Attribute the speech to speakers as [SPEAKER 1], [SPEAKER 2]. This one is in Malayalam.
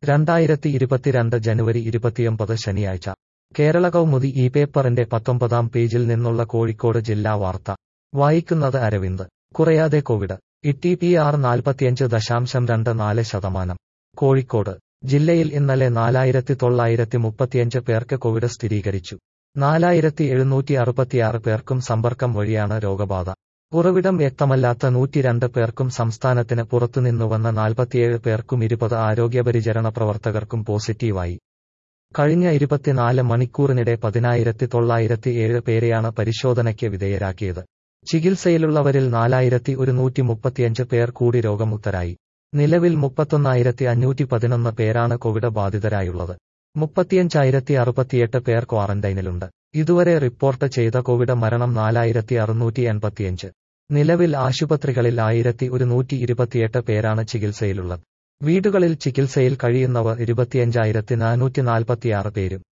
[SPEAKER 1] രണ്ടായിരത്തി ഇരുപത്തിരണ്ട് ജനുവരി ഇരുപത്തിയൊമ്പത് ശനിയാഴ്ച കേരള കൗമുദി ഈ പേപ്പറിന്റെ പത്തൊമ്പതാം പേജിൽ നിന്നുള്ള കോഴിക്കോട് ജില്ലാ വാർത്ത വായിക്കുന്നത് അരവിന്ദ് കുറയാതെ കോവിഡ് ഇ പി ആർ നാൽപ്പത്തിയഞ്ച് ദശാംശം രണ്ട് നാല് ശതമാനം കോഴിക്കോട് ജില്ലയിൽ ഇന്നലെ നാലായിരത്തി തൊള്ളായിരത്തി മുപ്പത്തിയഞ്ച് പേർക്ക് കോവിഡ് സ്ഥിരീകരിച്ചു നാലായിരത്തി എഴുന്നൂറ്റി അറുപത്തിയാറ് പേർക്കും സമ്പർക്കം വഴിയാണ് രോഗബാധ ഉറവിടം വ്യക്തമല്ലാത്ത നൂറ്റിരണ്ട് പേർക്കും സംസ്ഥാനത്തിന് പുറത്തുനിന്നുവന്ന നാൽപ്പത്തിയേഴ് പേർക്കും ഇരുപത് ആരോഗ്യപരിചരണ പ്രവർത്തകർക്കും പോസിറ്റീവായി കഴിഞ്ഞ ഇരുപത്തിനാല് മണിക്കൂറിനിടെ പതിനായിരത്തി തൊള്ളായിരത്തി ഏഴ് പേരെയാണ് പരിശോധനയ്ക്ക് വിധേയരാക്കിയത് ചികിത്സയിലുള്ളവരിൽ നാലായിരത്തി ഒരുന്നൂറ്റി മുപ്പത്തിയഞ്ച് പേർ കൂടി രോഗമുക്തരായി നിലവിൽ മുപ്പത്തൊന്നായിരത്തി അഞ്ഞൂറ്റി പതിനൊന്ന് പേരാണ് കോവിഡ് ബാധിതരായുള്ളത് മുപ്പത്തിയഞ്ചായിരത്തി അറുപത്തിയെട്ട് പേർ ക്വാറന്റൈനിലുണ്ട് ഇതുവരെ റിപ്പോർട്ട് ചെയ്ത കോവിഡ് മരണം നാലായിരത്തി അറുന്നൂറ്റി എൺപത്തിയഞ്ച് നിലവിൽ ആശുപത്രികളിൽ ആയിരത്തി ഒരുന്നൂറ്റി ഇരുപത്തിയെട്ട് പേരാണ് ചികിത്സയിലുള്ളത് വീടുകളിൽ ചികിത്സയിൽ കഴിയുന്നവർ ഇരുപത്തിയഞ്ചായിരത്തി നാനൂറ്റി നാൽപ്പത്തിയാറ് പേരും